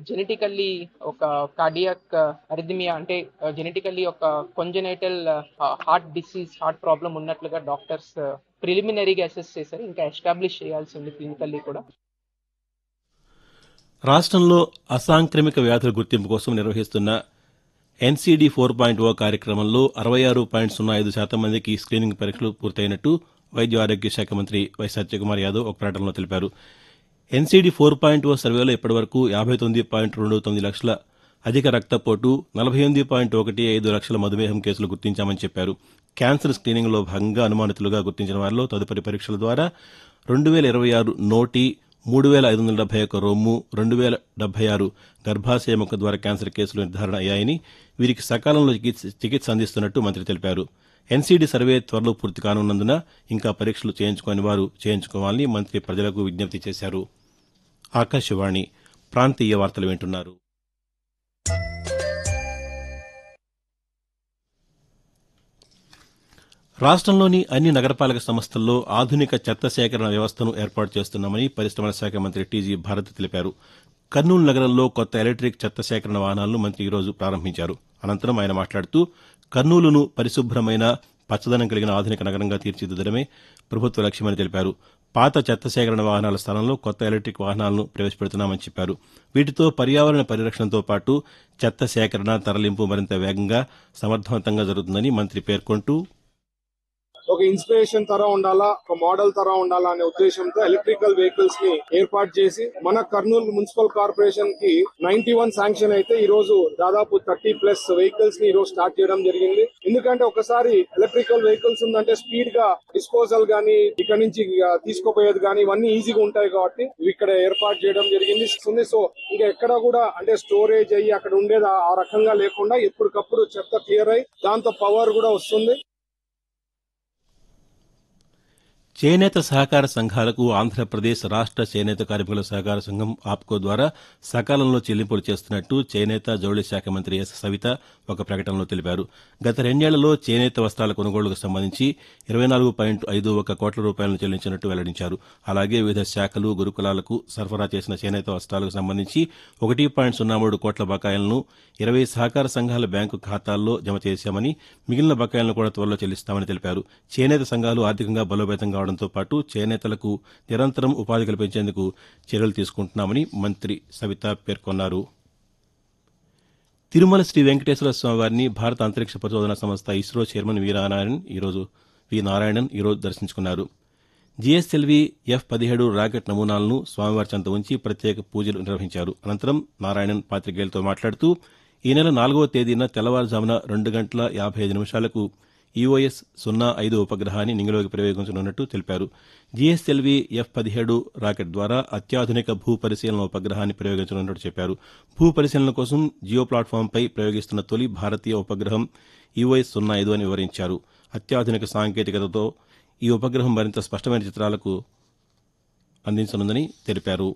genetically ఒక cardiac arrhythmia అంటే genetically ఒక congenital heart disease heart problem ఉన్నట్లుగా డాక్టర్స్ ప్రిలిమినరీగా అసెస్ చేశారు ఇంకా ఎస్టాబ్లిష్ చేయాల్సి ఉంది క్లినికల్లీ కూడా రాష్ట్రంలో అసాంక్రమిక వ్యాధుల గుర్తింపు కోసం నిర్వహిస్తున్న ఎన్సీడీ ఫోర్ పాయింట్ ఓ కార్యక్రమంలో అరవై ఆరు పాయింట్ సున్నా ఐదు శాతం మందికి స్క్రీనింగ్ పరీక్షలు పూర్తయినట్టు వైద్య ఆరోగ్య శాఖ మంత్రి వై సత్యకుమార్ యాదవ్ ఒక ప్రకటనలో తెలిపారు ఎన్సీడీ ఫోర్ పాయింట్ ఓ సర్వేలో ఇప్పటివరకు యాభై తొమ్మిది పాయింట్ రెండు తొమ్మిది లక్షల అధిక రక్తపోటు నలభై ఎనిమిది పాయింట్ ఒకటి ఐదు లక్షల మధుమేహం కేసులు గుర్తించామని చెప్పారు క్యాన్సర్ స్క్రీనింగ్లో భాగంగా అనుమానితులుగా గుర్తించిన వారిలో తదుపరి పరీక్షల ద్వారా రెండు వేల ఇరవై ఆరు నోటి మూడు వేల ఐదు వందల డెబ్బై ఒక్క రొమ్ము రెండు వేల డెబ్బై ఆరు గర్భాశయ ముఖ ద్వారా క్యాన్సర్ కేసులు నిర్ధారణ అయ్యాయని వీరికి సకాలంలో చికిత్స చికిత్స అందిస్తున్నట్టు మంత్రి తెలిపారు ఎన్సీడీ సర్వే త్వరలో పూర్తి కానున్నందున ఇంకా పరీక్షలు చేయించుకోని వారు చేయించుకోవాలని మంత్రి ప్రజలకు విజ్ఞప్తి చేశారు ఆకాశవాణి ప్రాంతీయ వార్తలు వింటున్నారు రాష్ట్రంలోని అన్ని నగరపాలక సంస్థల్లో ఆధునిక చెత్త సేకరణ వ్యవస్థను ఏర్పాటు చేస్తున్నామని పరిశ్రమల శాఖ మంత్రి టీజీ భారత్ తెలిపారు కర్నూలు నగరంలో కొత్త ఎలక్ట్రిక్ చెత్త సేకరణ వాహనాలను మంత్రి ఈరోజు ప్రారంభించారు అనంతరం ఆయన మాట్లాడుతూ కర్నూలును పరిశుభ్రమైన పచ్చదనం కలిగిన ఆధునిక నగరంగా తీర్చిదిద్దడమే ప్రభుత్వ లక్ష్యమని తెలిపారు పాత చెత్త సేకరణ వాహనాల స్థానంలో కొత్త ఎలక్ట్రిక్ వాహనాలను ప్రవేశపెడుతున్నామని చెప్పారు వీటితో పర్యావరణ పరిరక్షణతో పాటు చెత్త సేకరణ తరలింపు మరింత వేగంగా సమర్థవంతంగా జరుగుతుందని మంత్రి పేర్కొంటూ ఒక ఇన్స్పిరేషన్ తర ఉండాలా ఒక మోడల్ తర ఉండాలా అనే ఉద్దేశంతో ఎలక్ట్రికల్ వెహికల్స్ ని ఏర్పాటు చేసి మన కర్నూలు మున్సిపల్ కార్పొరేషన్ కి నైన్టీ వన్ శాంక్షన్ అయితే ఈ రోజు దాదాపు థర్టీ ప్లస్ వెహికల్స్ ని ఈ రోజు స్టార్ట్ చేయడం జరిగింది ఎందుకంటే ఒకసారి ఎలక్ట్రికల్ వెహికల్స్ ఉందంటే స్పీడ్ గా డిస్పోజల్ గానీ ఇక్కడ నుంచి తీసుకోపోయేది కానీ ఇవన్నీ ఈజీగా ఉంటాయి కాబట్టి ఇవి ఇక్కడ ఏర్పాటు చేయడం జరిగింది ఉంది సో ఇంకా ఎక్కడ కూడా అంటే స్టోరేజ్ అయ్యి అక్కడ ఉండేది ఆ రకంగా లేకుండా ఎప్పటికప్పుడు చెత్త క్లియర్ అయ్యి దాంతో పవర్ కూడా వస్తుంది చేనేత సహకార సంఘాలకు ఆంధ్రప్రదేశ్ రాష్ట్ర చేనేత కార్మికుల సహకార సంఘం ఆప్కో ద్వారా సకాలంలో చెల్లింపులు చేస్తున్నట్టు చేనేత జౌళి శాఖ మంత్రి ఎస్ సవిత ఒక ప్రకటనలో తెలిపారు గత రెండేళ్లలో చేనేత వస్త్రాల కొనుగోలుకు సంబంధించి ఇరవై నాలుగు పాయింట్ ఐదు ఒక కోట్ల రూపాయలను చెల్లించినట్టు వెల్లడించారు అలాగే వివిధ శాఖలు గురుకులాలకు సరఫరా చేసిన చేనేత వస్త్రాలకు సంబంధించి ఒకటి పాయింట్ సున్నా మూడు కోట్ల బకాయిలను ఇరవై సహకార సంఘాల బ్యాంకు ఖాతాల్లో జమ చేశామని మిగిలిన బకాయిలను కూడా త్వరలో చెల్లిస్తామని తెలిపారు చేనేత సంఘాలు ఆర్థికంగా బలోపేతం కావడంతో పాటు చేనేతలకు నిరంతరం ఉపాధి కల్పించేందుకు చర్యలు తీసుకుంటున్నామని మంత్రి సవిత పేర్కొన్నారు తిరుమల శ్రీ వెంకటేశ్వర స్వామి వారిని భారత అంతరిక్ష పరిశోధన సంస్థ ఇస్రో చైర్మన్ వి నారాయణన్ ఈరోజు వి నారాయణన్ ఈరోజు దర్శించుకున్నారు జీఎస్ఎల్వి ఎఫ్ పదిహేడు రాకెట్ నమూనాలను స్వామివారి చెంత ఉంచి ప్రత్యేక పూజలు నిర్వహించారు అనంతరం నారాయణన్ పాతికేయులతో మాట్లాడుతూ ఈ నెల నాలుగవ తేదీన తెల్లవారుజామున రెండు గంటల యాభై ఐదు నిమిషాలకు ఈఓఎస్ సున్నా ఐదు ఉపగ్రహాన్ని నింగిలోకి ప్రయోగించనున్నట్టు తెలిపారు జీఎస్ఎల్వి ఎఫ్ పదిహేడు రాకెట్ ద్వారా అత్యాధునిక భూ పరిశీలన ఉపగ్రహాన్ని ప్రయోగించనున్నట్టు చెప్పారు భూ పరిశీలన కోసం జియో ప్లాట్ఫామ్పై ప్రయోగిస్తున్న తొలి భారతీయ ఉపగ్రహం ఈఓఎస్ సున్నా ఐదు అని వివరించారు అత్యాధునిక సాంకేతికతతో ఈ ఉపగ్రహం మరింత స్పష్టమైన చిత్రాలకు అందించనుందని తెలిపారు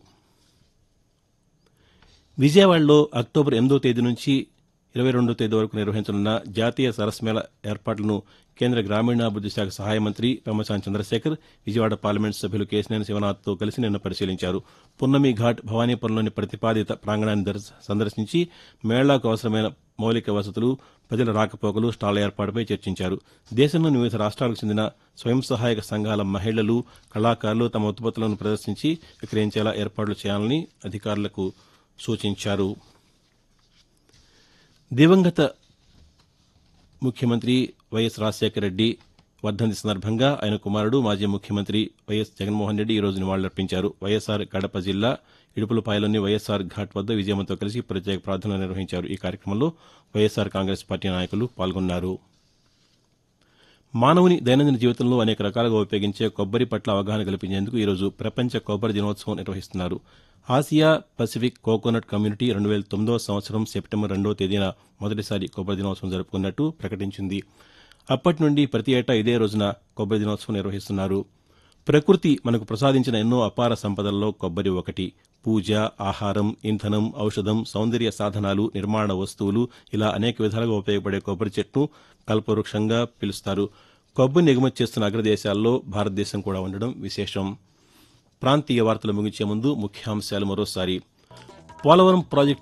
విజయవాడలో అక్టోబర్ ఎనిమిదో తేదీ నుంచి ఇరవై రెండో తేదీ వరకు నిర్వహించనున్న జాతీయ సరస్మేళ ఏర్పాట్లను కేంద్ర గ్రామీణాభివృద్ది శాఖ సహాయ మంత్రి పెమ్మసాని చంద్రశేఖర్ విజయవాడ పార్లమెంటు సభ్యులు కేశినేని శివనాథ్తో కలిసి నిన్న పరిశీలించారు పున్నమి ఘాట్ భవానీపురంలోని ప్రతిపాదిత ప్రాంగణాన్ని సందర్శించి మేళాకు అవసరమైన మౌలిక వసతులు ప్రజల రాకపోకలు స్టాళ్ల ఏర్పాటుపై చర్చించారు దేశంలోని వివిధ రాష్ట్రాలకు చెందిన స్వయం సహాయక సంఘాల మహిళలు కళాకారులు తమ ఉత్పత్తులను ప్రదర్శించి విక్రయించేలా ఏర్పాట్లు చేయాలని అధికారులకు సూచించారు దివంగత ముఖ్యమంత్రి వైఎస్ రాజశేఖర రెడ్డి వర్ధంతి సందర్భంగా ఆయన కుమారుడు మాజీ ముఖ్యమంత్రి వైఎస్ జగన్మోహన్ రెడ్డి ఈరోజు నివాళులర్పించారు వైఎస్ఆర్ కడప జిల్లా ఇడుపులపాయలోని వైఎస్ఆర్ ఘాట్ వద్ద విజయమ్మతో కలిసి ప్రత్యేక ప్రార్థనలు నిర్వహించారు ఈ కార్యక్రమంలో వైఎస్ఆర్ కాంగ్రెస్ పార్టీ నాయకులు పాల్గొన్నారు మానవుని దైనందిన జీవితంలో అనేక రకాలుగా ఉపయోగించే కొబ్బరి పట్ల అవగాహన కల్పించేందుకు ఈరోజు ప్రపంచ కొబ్బరి దినోత్సవం నిర్వహిస్తున్నారు ఆసియా పసిఫిక్ కోకోనట్ కమ్యూనిటీ రెండు వేల తొమ్మిదవ సంవత్సరం సెప్టెంబర్ రెండవ తేదీన మొదటిసారి కొబ్బరి దినోత్సవం జరుపుకున్నట్టు ప్రకటించింది అప్పటి నుండి ప్రతి ఏటా ఇదే రోజున కొబ్బరి దినోత్సవం నిర్వహిస్తున్నారు ప్రకృతి మనకు ప్రసాదించిన ఎన్నో అపార సంపదల్లో కొబ్బరి ఒకటి పూజ ఆహారం ఇంధనం ఔషధం సౌందర్య సాధనాలు నిర్మాణ వస్తువులు ఇలా అనేక విధాలుగా ఉపయోగపడే కొబ్బరి చెట్టును కల్పవృక్షంగా పిలుస్తారు కొబ్బరిని ఎగుమతి చేస్తున్న అగ్రదేశాల్లో భారతదేశం కూడా ఉండడం విశేషం ప్రాంతీయ వార్తలు ముగించే ముందు ముఖ్యాంశాలు మరోసారి పోలవరం ప్రాజెక్టు